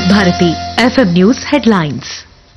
Bharati FM news headlines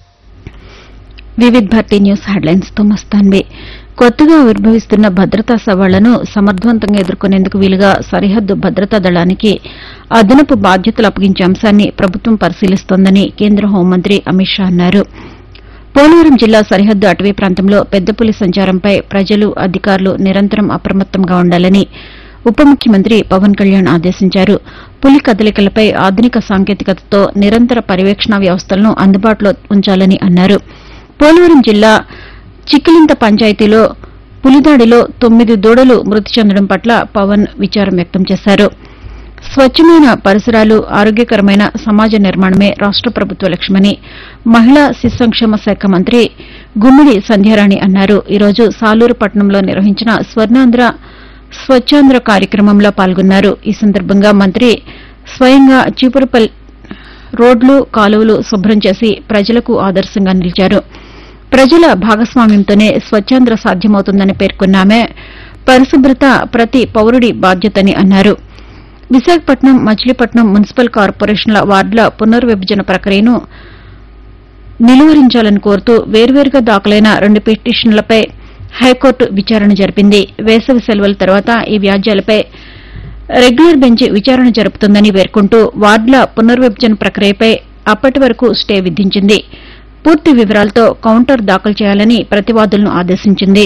Vividh Bharati news headlines తో మస్తాన్వి కొత్తగా ఆవిర్భవిస్తున్న భద్రతా సవాళ్లను సమర్థవంతంగా ఎదుర్కొనేందుకు వీలుగా సరిహద్దు భద్రతా దళానికి అదనపు బాధ్యతలు అప్పగించే అంశాన్ని ప్రభుత్వం పరిశీలిస్తోందని కేంద్ర హోంమంత్రి అమిత్ షా అన్నారు పోలవరం జిల్లా సరిహద్దు అటవీ ప్రాంతంలో పెద్దపులి సంచారంపై ప్రజలు అధికారులు నిరంతరం అప్రమత్తంగా ఉండాలని ఉప ముఖ్యమంత్రి పవన్ కళ్యాణ్ ఆదేశించారు పులి కదలికలపై ఆధునిక సాంకేతికతతో నిరంతర పర్యవేక్షణ వ్యవస్థలను అందుబాటులో ఉంచాలని అన్నారు పోలవరం జిల్లా చిక్కిలింత పంచాయతీలో పులిదాడిలో తొమ్మిది దూడలు మృతి చెందడం పట్ల పవన్ విచారం వ్యక్తం చేశారు స్వచ్ఛమైన పరిసరాలు ఆరోగ్యకరమైన సమాజ నిర్మాణమే రాష్ట ప్రభుత్వ లక్ష్యమని మహిళా శిశు సంక్షేమ శాఖ మంత్రి గుమ్మిడి సంధ్యారాణి అన్నారు ఈరోజు సాలూరు పట్టణంలో నిర్వహించిన స్వర్ణాంధ్ర స్వచ్ఛాంధ్ర కార్యక్రమంలో పాల్గొన్నారు ఈ సందర్భంగా మంత్రి స్వయంగా చీపురుపల్లి రోడ్లు కాలువలు శుభ్రం చేసి ప్రజలకు ఆదర్శంగా నిలిచారు ప్రజల భాగస్వామ్యంతోనే స్వచ్ఛాంధ్ర సాధ్యమవుతుందని పేర్కొన్న ఆమె పరిశుభ్రత ప్రతి పౌరుడి బాధ్యతని అన్నారు విశాఖపట్నం మచిలీపట్నం మున్సిపల్ కార్పొరేషన్ల వార్డుల పునర్విభజన ప్రక్రియను నిలువరించాలని కోరుతూ వేర్వేరుగా దాఖలైన రెండు పిటిషన్లపై హైకోర్టు విచారణ జరిపింది వేసవి సెలవుల తర్వాత ఈ వ్యాజ్యాలపై రెగ్యులర్ బెంచ్ విచారణ జరుపుతుందని పేర్కొంటూ వార్డుల పునర్విభజన ప్రక్రియపై అప్పటి వరకు స్టే విధించింది పూర్తి వివరాలతో కౌంటర్ దాఖలు చేయాలని ప్రతివాదులను ఆదేశించింది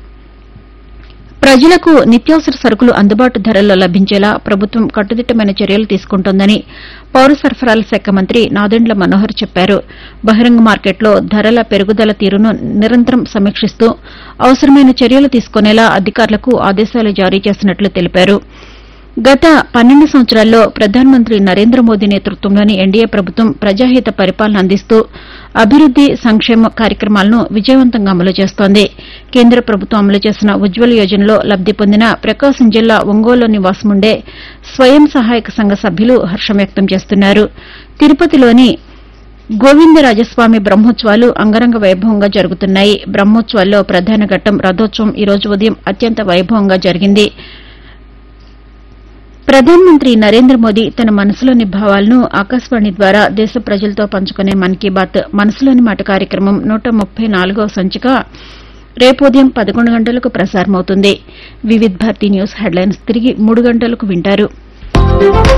ప్రజలకు నిత్యావసర సరుకులు అందుబాటు ధరల్లో లభించేలా ప్రభుత్వం కట్టుదిట్టమైన చర్యలు తీసుకుంటోందని పౌర సరఫరాల శాఖ మంత్రి నాదెండ్ల మనోహర్ చెప్పారు బహిరంగ మార్కెట్లో ధరల పెరుగుదల తీరును నిరంతరం సమీక్షిస్తూ అవసరమైన చర్యలు తీసుకునేలా అధికారులకు ఆదేశాలు జారీ చేసినట్లు తెలిపారు గత పన్నెండు సంవత్సరాల్లో ప్రధానమంత్రి నరేంద్ర మోదీ నేతృత్వంలోని ఎన్డీఏ ప్రభుత్వం ప్రజాహిత పరిపాలన అందిస్తూ అభివృద్ది సంక్షేమ కార్యక్రమాలను విజయవంతంగా అమలు చేస్తోంది కేంద్ర ప్రభుత్వం అమలు చేసిన ఉజ్వల్ యోజనలో లబ్ది పొందిన ప్రకాశం జిల్లా ఒంగోలు నివాసముండే స్వయం సహాయక సంఘ సభ్యులు హర్షం వ్యక్తం చేస్తున్నారు తిరుపతిలోని గోవిందరాజస్వామి బ్రహ్మోత్సవాలు అంగరంగ వైభవంగా జరుగుతున్నాయి బ్రహ్మోత్సవాల్లో ప్రధాన ఘట్టం రథోత్సవం ఈ రోజు ఉదయం అత్యంత వైభవంగా జరిగింది ప్రధానమంత్రి నరేంద్ర మోదీ తన మనసులోని భావాలను ఆకాశవాణి ద్వారా దేశ ప్రజలతో పంచుకునే మన్ కీ బాత్ మనసులోని మాట కార్యక్రమం నూట ముప్పై నాలుగవ సంచిక రేపు ఉదయం పదకొండు గంటలకు ప్రసారమవుతుంది వివిధ్ భారతి న్యూస్ హెడ్లైన్స్ తిరిగి మూడు గంటలకు వింటారు